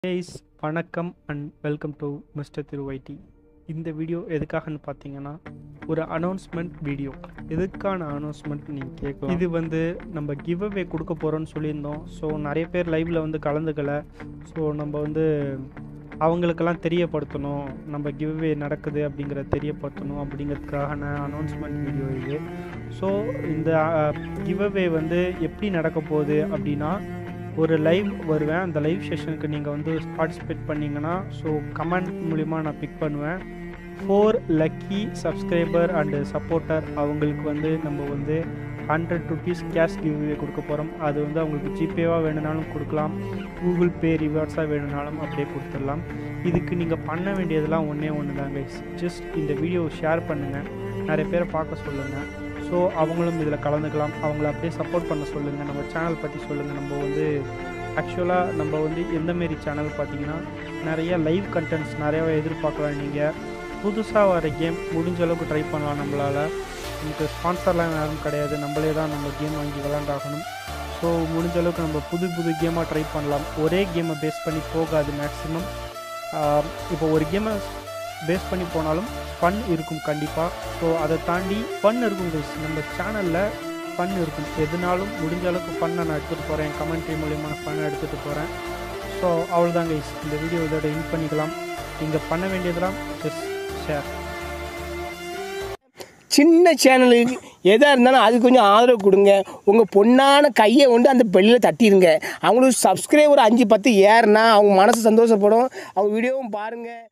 Guys வணக்கம் and welcome to mister Thiruvaitty இந்த video எதுக்காகன்னு பார்த்தீங்கன்னா ஒரு அனௌன்ஸ்மெண்ட் வீடியோ எதுக்கான அனௌன்ஸ்மெண்ட் நீங்கள் கேட்கலாம் இது வந்து நம்ம கிவ் அவே கொடுக்க போகிறோம்னு சொல்லியிருந்தோம் ஸோ நிறைய பேர் லைவில் வந்து கலந்துக்கல ஸோ நம்ம வந்து அவங்களுக்கெல்லாம் தெரியப்படுத்தணும் நம்ம கிவ் அவே நடக்குது அப்படிங்கிறத தெரியப்படுத்தணும் அப்படிங்கிறதுக்கான அனௌன்ஸ்மெண்ட் வீடியோ இது ஸோ இந்த கிவ் அவே வந்து எப்படி நடக்க போகுது அப்படின்னா ஒரு லைவ் வருவேன் அந்த லைவ் செஷனுக்கு நீங்கள் வந்து பார்ட்டிசிபேட் பண்ணிங்கன்னா ஸோ கமெண்ட் மூலிமா நான் பிக் பண்ணுவேன் four lucky subscriber and supporter அவங்களுக்கு வந்து நம்ம வந்து ஹண்ட்ரட் ருபீஸ் கேஷ் கிவ்வே கொடுக்க போகிறோம் அது வந்து அவங்களுக்கு ஜிபேவாக வேணும்னாலும் கொடுக்கலாம் கூகுள் பே ரிவார்ட்ஸாக வேணும்னாலும் அப்படியே கொடுத்துடலாம் இதுக்கு நீங்கள் பண்ண வேண்டியதெல்லாம் ஒன்றே ஒன்று தான் கைஸ் ஜஸ்ட் இந்த வீடியோவை ஷேர் பண்ணுங்கள் நிறைய பேரை பார்க்க சொல்லுங்கள் ஸோ அவங்களும் இதில் கலந்துக்கலாம் அவங்கள அப்படியே சப்போர்ட் பண்ண சொல்லுங்கள் நம்ம சேனல் பற்றி சொல்லுங்கள் நம்ம வந்து ஆக்சுவலாக நம்ம வந்து எந்தமாரி சேனல் பார்த்தீங்கன்னா நிறைய லைவ் கண்டென்ட்ஸ் நிறையாவே எதிர்பார்க்கலாம் நீங்கள் புதுசாக வர கேம் முடிஞ்ச அளவுக்கு ட்ரை பண்ணலாம் நம்மளால் நமக்கு ஸ்பான்சர்லாம் யாரும் கிடையாது நம்மளே தான் நம்ம கேம் வாங்கி விளாண்டாகணும் ஸோ முடிஞ்ச அளவுக்கு நம்ம புது புது கேமாக ட்ரை பண்ணலாம் ஒரே கேமை பேஸ் பண்ணி போகாது மேக்ஸிமம் இப்போ ஒரு கேமை பேஸ் பண்ணி போனாலும் ஃபன் இருக்கும் கண்டிப்பாக ஸோ அதை தாண்டி ஃபன் இருக்கும் guys. நம்ம சேனலில் ஃபன் இருக்கும் எதுனாலும் முடிஞ்ச அளவுக்கு ஃபன்னை நான் எடுத்துகிட்டு போகிறேன் என் கமெண்ட்ரி மூலியமாக நான் ஃபன் எடுத்துகிட்டு போகிறேன் ஸோ அவ்வளோதான் கைஸ் இந்த வீடியோ இதோட இன் பண்ணிக்கலாம் நீங்கள் பண்ண வேண்டியதெல்லாம் ஜஸ்ட் ஷேர் சின்ன சேனலுக்கு எதாக இருந்தாலும் அது கொஞ்சம் ஆதரவு கொடுங்க உங்கள் பொண்ணான கையை கொண்டு அந்த பெல்லில் தட்டிடுங்க அவங்களுக்கு சப்ஸ்கிரைபர் அஞ்சு பத்து ஏறுனா அவங்க மனசு சந்தோஷப்படும் அவங்க வீடியோவும் பாருங்கள்